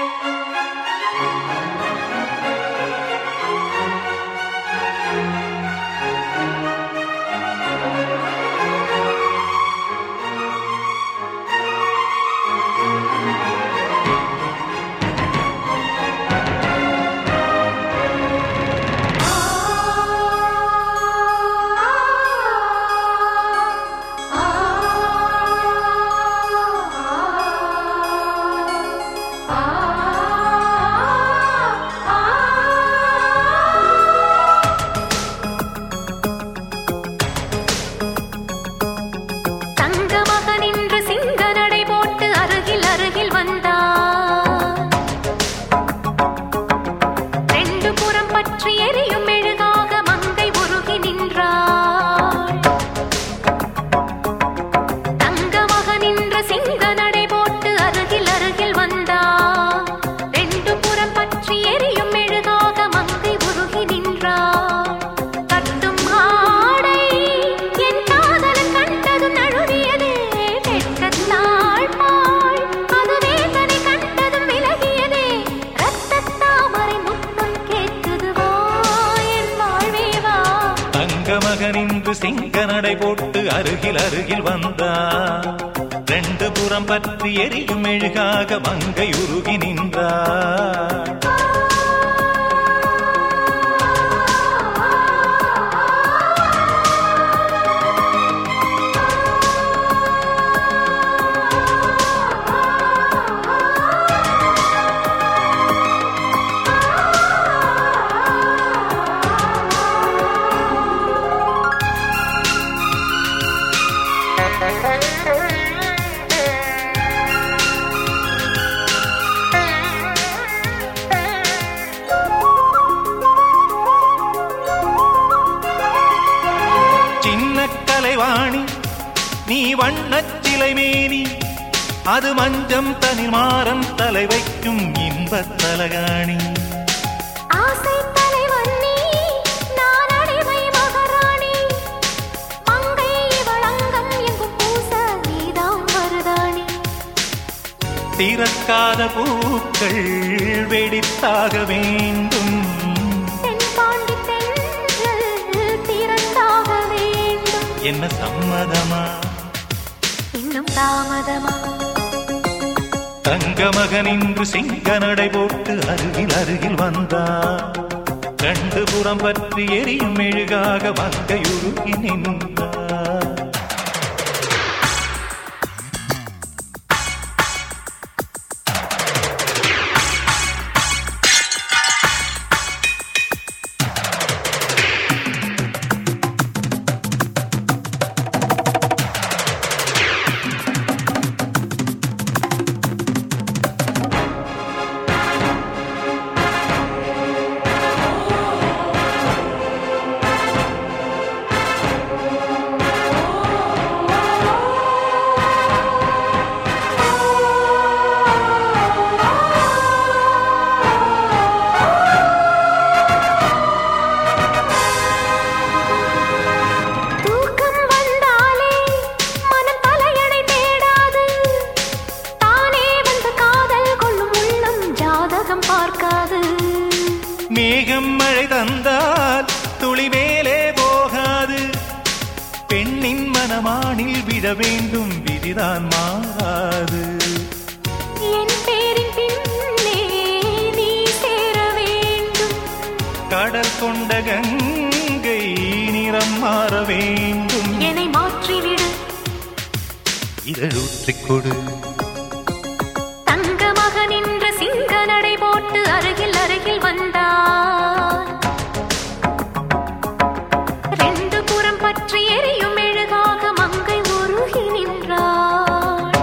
தங்க மகன் இன்று சிங்க நடை போட்டு அருகில் அருகில் வந்தான் ரெண்டு புறம் பற்றி எரியும் மெழுகாக மங்கை உருகி நின்றாள் தங்க மகன் இன்று சிங்க நடை போட்டு அருகில் அருகில் வந்தான் ரெண்டு புறம் பற்றி எரியும் மெழுகாக மங்கை உருகி நின்றாள் கட்டும் ஆடை என் காதலன் கண்டதும் நழுவியதே வெட்கத்தாள் பாள் அது வேதனை கண்டதும் விலகியதே ரத்தத் தாமரை முத்தம் கேட்குது வா என் வாழ்வே வா தங்க மகனின்று சிங்க நடை போட்டு அருகில் அருகில் வந்தா ரெண்டு புறம் பற்றி எரியும் மெழுகாக மங்கை உருகி நின்றாள் சின்ன கலைவாணி நீ வண்ணச் சிலை மேனி அது மஞ்சம் தனில் மாறன் தலை வைக்கும் இன்பத் தலகாணி ஆசை தலைவன் நீ நான் அடிமை மகாராணி மங்கை இவள் அங்கம் எங்கும் பூச நீதான் மருதாணி திறக்காத பூக்கள் வெடித்தாக வேண்டும் தென்பாண்டி தென்றல் திறந்தாக வேண்டும் என்ன சம்மதமா இன்னும் தாமதமா தங்க மகனின்று சிங்க நடை போட்டு அருகில் அருகில் வந்தா ரெண்டு புறம் பற்றி எரியும் மெழுகாக மங்கையுருகி நின்றார் தூக்கம் வந்தாலே மனம் தலையணை தேடாது தானே வந்து காதல் கொள்ளும் உள்ளம் ஜாதகம் பார்க்காது மேகம் மழை தந்தால் துளி மேலே போகாது பெண்ணின் மனமானில் விட வேண்டும் விதிதான் மாறாது என் பேரின் பின்னே நீ சேர வேண்டும் கடல் கொண்ட கங்கை நிறம் மாற வேண்டும் என்னை மாற்றிவிடு இதழூற்றிக் கொடு தங்க மகன் என்ற சிங்க நடை போட்டு அருகில் அருகில் வந்தான் ரெண்டு புறம் பற்றி எரியும் மெழுகாக மங்கை உருகி நின்றாள்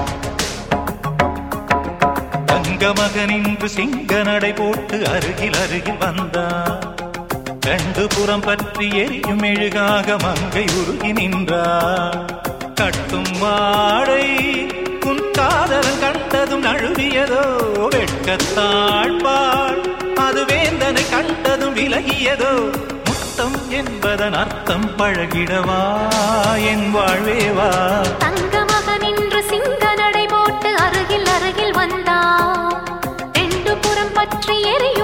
தங்க மகனின்று சிங்க நடை போட்டு அருகில் அருகில் வந்தா ரெண்டு புறம் பற்றி எரியும் மெழுகாக மங்கை உருகி நின்றார் கட்டும் வாடை உன் காதலன் கண்டதும் நழுவியதோ வெட்கத்தாழ்பாள் அது வேந்தனை கண்டதும் விலகியதோ முத்தம் என்பதன் அர்த்தம் பழகிடவா என் வாழ்வேவா தங்க மகன் இன்று சிங்க நடை போட்டு அருகில் அருகில் வந்தான் ரெண்டு பற்றி எரியும்